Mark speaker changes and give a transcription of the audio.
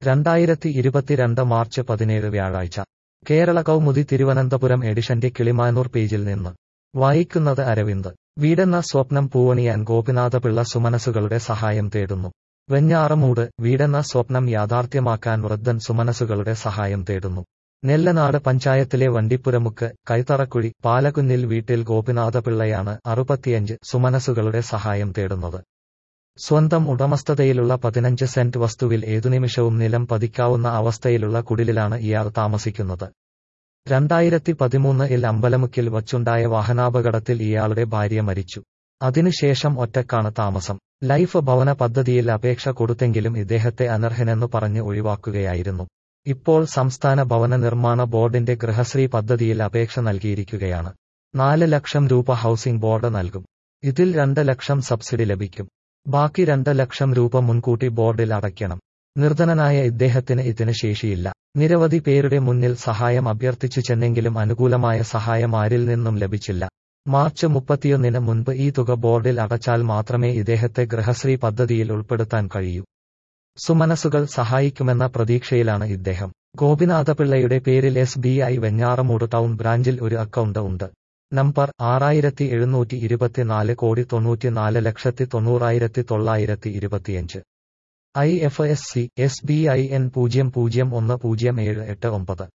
Speaker 1: രണ്ടായിരത്തി ഇരുപത്തിരണ്ട് മാർച്ച് പതിനേഴ് വ്യാഴാഴ്ച കേരള കൗമുദി തിരുവനന്തപുരം എഡിഷന്റെ കിളിമാനൂർ പേജിൽ നിന്ന് വായിക്കുന്നത് അരവിന്ദ് വീടെന്ന സ്വപ്നം പൂവണിയാൻ ഗോപിനാഥപിള്ള സുമനസുകളുടെ സഹായം തേടുന്നു വെഞ്ഞാറമൂട് വീടെന്ന സ്വപ്നം യാഥാർത്ഥ്യമാക്കാൻ വൃദ്ധൻ സുമനസുകളുടെ സഹായം തേടുന്നു നെല്ലനാട് പഞ്ചായത്തിലെ വണ്ടിപ്പുരമുക്ക് കൈത്തറക്കുഴി പാലക്കുന്നിൽ വീട്ടിൽ ഗോപിനാഥപിള്ളയാണ് അറുപത്തിയഞ്ച് സുമനസുകളുടെ സഹായം തേടുന്നത് സ്വന്തം ഉടമസ്ഥതയിലുള്ള പതിനഞ്ച് സെന്റ് വസ്തുവിൽ ഏതുനിമിഷവും നിലം പതിക്കാവുന്ന അവസ്ഥയിലുള്ള കുടിലിലാണ് ഇയാൾ താമസിക്കുന്നത് രണ്ടായിരത്തി പതിമൂന്നിൽ അമ്പലമുക്കിൽ വച്ചുണ്ടായ വാഹനാപകടത്തിൽ ഇയാളുടെ ഭാര്യ മരിച്ചു അതിനുശേഷം ഒറ്റക്കാണ് താമസം ലൈഫ് ഭവന പദ്ധതിയിൽ അപേക്ഷ കൊടുത്തെങ്കിലും ഇദ്ദേഹത്തെ അനർഹനെന്നു പറഞ്ഞ് ഒഴിവാക്കുകയായിരുന്നു ഇപ്പോൾ സംസ്ഥാന ഭവന നിർമ്മാണ ബോർഡിന്റെ ഗൃഹശ്രീ പദ്ധതിയിൽ അപേക്ഷ നൽകിയിരിക്കുകയാണ് നാല് ലക്ഷം രൂപ ഹൌസിംഗ് ബോർഡ് നൽകും ഇതിൽ രണ്ട് ലക്ഷം സബ്സിഡി ലഭിക്കും ബാക്കി രണ്ട് ലക്ഷം രൂപ മുൻകൂട്ടി ബോർഡിൽ അടയ്ക്കണം നിർധനനായ ഇദ്ദേഹത്തിന് ഇതിന് ശേഷിയില്ല നിരവധി പേരുടെ മുന്നിൽ സഹായം അഭ്യർത്ഥിച്ചു ചെന്നെങ്കിലും അനുകൂലമായ സഹായം ആരിൽ നിന്നും ലഭിച്ചില്ല മാർച്ച് മുപ്പത്തിയൊന്നിന് മുൻപ് ഈ തുക ബോർഡിൽ അടച്ചാൽ മാത്രമേ ഇദ്ദേഹത്തെ ഗൃഹശ്രീ പദ്ധതിയിൽ ഉൾപ്പെടുത്താൻ കഴിയൂ സുമനസുകൾ സഹായിക്കുമെന്ന പ്രതീക്ഷയിലാണ് ഇദ്ദേഹം ഗോപിനാഥപിള്ളയുടെ പേരിൽ S B I Venjaramoodu town ബ്രാഞ്ചിൽ ഒരു അക്കൗണ്ട് ഉണ്ട് നമ്പർ ആറായിരത്തി എഴുന്നൂറ്റി ഇരുപത്തിനാല് കോടി തൊണ്ണൂറ്റിനാല് ലക്ഷത്തി തൊണ്ണൂറായിരത്തി തൊള്ളായിരത്തി ഇരുപത്തിയഞ്ച് I F S C S B I N പൂജ്യം പൂജ്യം ഒന്ന് പൂജ്യം ഏഴ് എട്ട് ഒമ്പത്